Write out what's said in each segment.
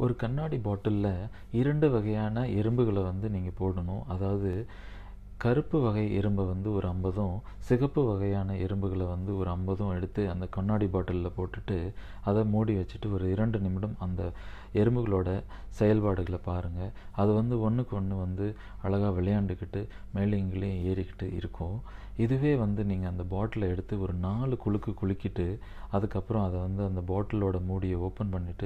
ஒரு கண்ணாடி பாட்டிலில் இரண்டு வகையான எறும்புகளை வந்து நீங்கள் போடணும் அதாவது கருப்பு வகை எறும்பை வந்து ஒரு ஐம்பதும் சிகப்பு வகையான எறும்புகளை வந்து ஒரு ஐம்பதும் எடுத்து அந்த கண்ணாடி பாட்டிலில் போட்டுட்டு அதை மூடி வச்சுட்டு ஒரு இரண்டு நிமிடம் அந்த எறும்புகளோட செயல்பாடுகளை பாருங்கள் அது வந்து ஒன்றுக்கு ஒன்று வந்து அழகாக விளையாண்டுக்கிட்டு மேலே இங்கேயும் ஏறிக்கிட்டு இருக்கும் இதுவே வந்து நீங்கள் அந்த பாட்டிலை எடுத்து ஒரு நாலு குலுக்கு குலுக்கிட்டு அதுக்கப்புறம் அதை வந்து அந்த பாட்டிலோட மூடியை ஓப்பன் பண்ணிவிட்டு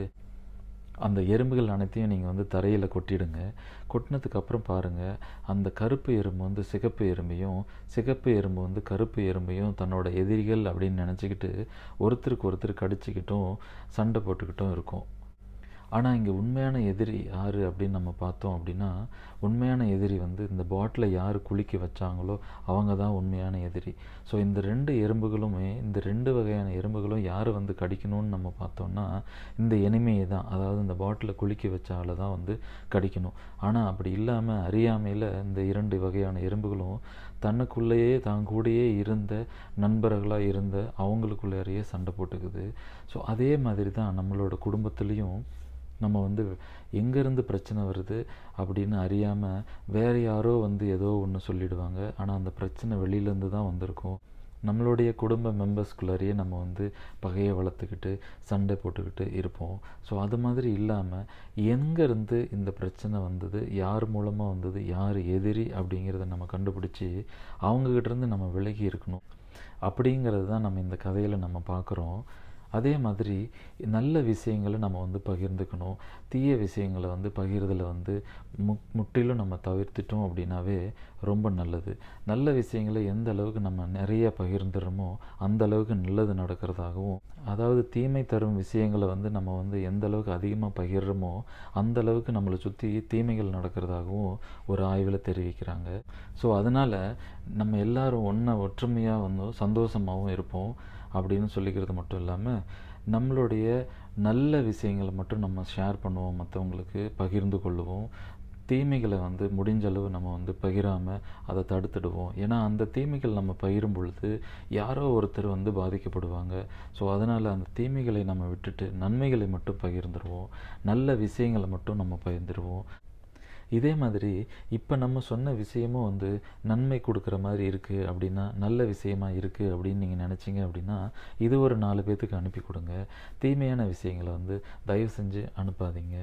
அந்த எறும்புகள் அனைத்தையும் நீங்கள் வந்து தரையில் கொட்டிடுங்க கொட்டினதுக்கு அப்புறம் பாருங்கள் அந்த கருப்பு எறும்பு வந்து சிகப்பு எறும்பையும் சிகப்பு எறும்பு வந்து கருப்பு எறும்பையும் தன்னோட எதிரிகள் அப்படின்னு நினச்சிக்கிட்டு ஒருத்தருக்கு ஒருத்தர் கடிச்சிக்கிட்டும் சண்டை போட்டுக்கிட்டும் இருக்கும் ஆனால் இங்கே உண்மையான எதிரி யார் அப்படின்னு நம்ம பார்த்தோம் அப்படின்னா உண்மையான எதிரி வந்து இந்த பாட்டிலை யார் குலுக்கி வச்சாங்களோ அவங்க தான் உண்மையான எதிரி ஸோ இந்த ரெண்டு எறும்புகளுமே இந்த ரெண்டு வகையான எறும்புகளும் யார் வந்து கடிக்கணும்னு நம்ம பார்த்தோம்னா இந்த எனிமையை தான் அதாவது இந்த பாட்டிலை குலுக்கி வச்ச ஆளை தான் வந்து கடிக்கணும் ஆனால் அப்படி இல்லாமல் அறியாமையில் இந்த இரண்டு வகையான எறும்புகளும் தன்னுக்குள்ளேயே தான் கூடயே இருந்த நண்பர்களாக இருந்த அவங்களுக்குள்ளேயே சண்டை போட்டுக்குது ஸோ அதே மாதிரி தான் நம்மளோட குடும்பத்துலேயும் நம்ம வந்து எங்கேருந்து பிரச்சனை வருது அப்படின்னு அறியாமல் வேறு யாரோ வந்து ஏதோ ஒன்று சொல்லிடுவாங்க ஆனால் அந்த பிரச்சனை வெளியிலேருந்து தான் வந்திருக்கும் நம்மளுடைய குடும்ப மெம்பர்ஸ்குள்ளாரையே நம்ம வந்து பகையை வளர்த்துக்கிட்டு சண்டை போட்டுக்கிட்டு இருப்போம் ஸோ அது மாதிரி இல்லாமல் எங்கேருந்து இந்த பிரச்சனை வந்தது யார் மூலமாக வந்தது யார் எதிரி அப்படிங்கிறத நம்ம கண்டுபிடிச்சி அவங்கக்கிட்டேருந்து நம்ம விலகி இருக்கணும் அப்படிங்கிறது தான் நம்ம இந்த கதையில் நம்ம பார்க்குறோம் அதே மாதிரி நல்ல விஷயங்களை நம்ம வந்து பகிர்ந்துக்கணும் தீய விஷயங்களை வந்து பகிர்றதில் வந்து மு முற்றிலும் நம்ம தவிர்த்துட்டோம் அப்படின்னாவே ரொம்ப நல்லது நல்ல விஷயங்களை எந்த அளவுக்கு நம்ம நிறைய பகிர்ந்துடுறோமோ அந்த அளவுக்கு நல்லது நடக்கிறதாகவும் அதாவது தீமை தரும் விஷயங்களை வந்து நம்ம வந்து எந்த அளவுக்கு அதிகமாக பகிர்றோமோ அந்த அளவுக்கு நம்மளை சுற்றி தீமைகள் நடக்கிறதாகவும் ஒரு ஆய்வில் தெரிவிக்கிறாங்க ஸோ அதனால் நம்ம எல்லாரும் ஒன்றா ஒற்றுமையாக வந்து சந்தோஷமாகவும் இருப்போம் அப்படின்னு சொல்லிக்கிறது மட்டும் இல்லாமல் நம்மளுடைய நல்ல விஷயங்களை மட்டும் நம்ம ஷேர் பண்ணுவோம் மற்றவங்களுக்கு பகிர்ந்து கொள்ளுவோம் தீமைகளை வந்து முடிஞ்ச அளவு நம்ம வந்து பகிராமல் அதை தடுத்துடுவோம் ஏன்னா அந்த தீமைகள் நம்ம பகிரும் பொழுது யாரோ ஒருத்தர் வந்து பாதிக்கப்படுவாங்க ஸோ அதனால் அந்த தீமைகளை நம்ம விட்டுட்டு நன்மைகளை மட்டும் பகிர்ந்துருவோம் நல்ல விஷயங்களை மட்டும் நம்ம பகிர்ந்துருவோம் இதே மாதிரி இப்போ நம்ம சொன்ன விஷயமும் வந்து நன்மை கொடுக்குற மாதிரி இருக்குது அப்படின்னா நல்ல விஷயமா இருக்குது அப்படின்னு நீங்கள் நினச்சிங்க அப்படின்னா இது ஒரு நாலு பேர்த்துக்கு அனுப்பி கொடுங்க தீமையான விஷயங்களை வந்து தயவு செஞ்சு அனுப்பாதீங்க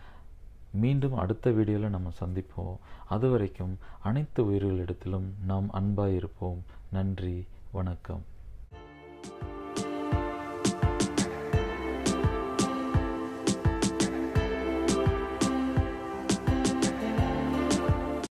மீண்டும் அடுத்த வீடியோவில் நம்ம சந்திப்போம் அது வரைக்கும் அனைத்து உயிர்களிடத்திலும் நாம் அன்பாக இருப்போம் நன்றி வணக்கம்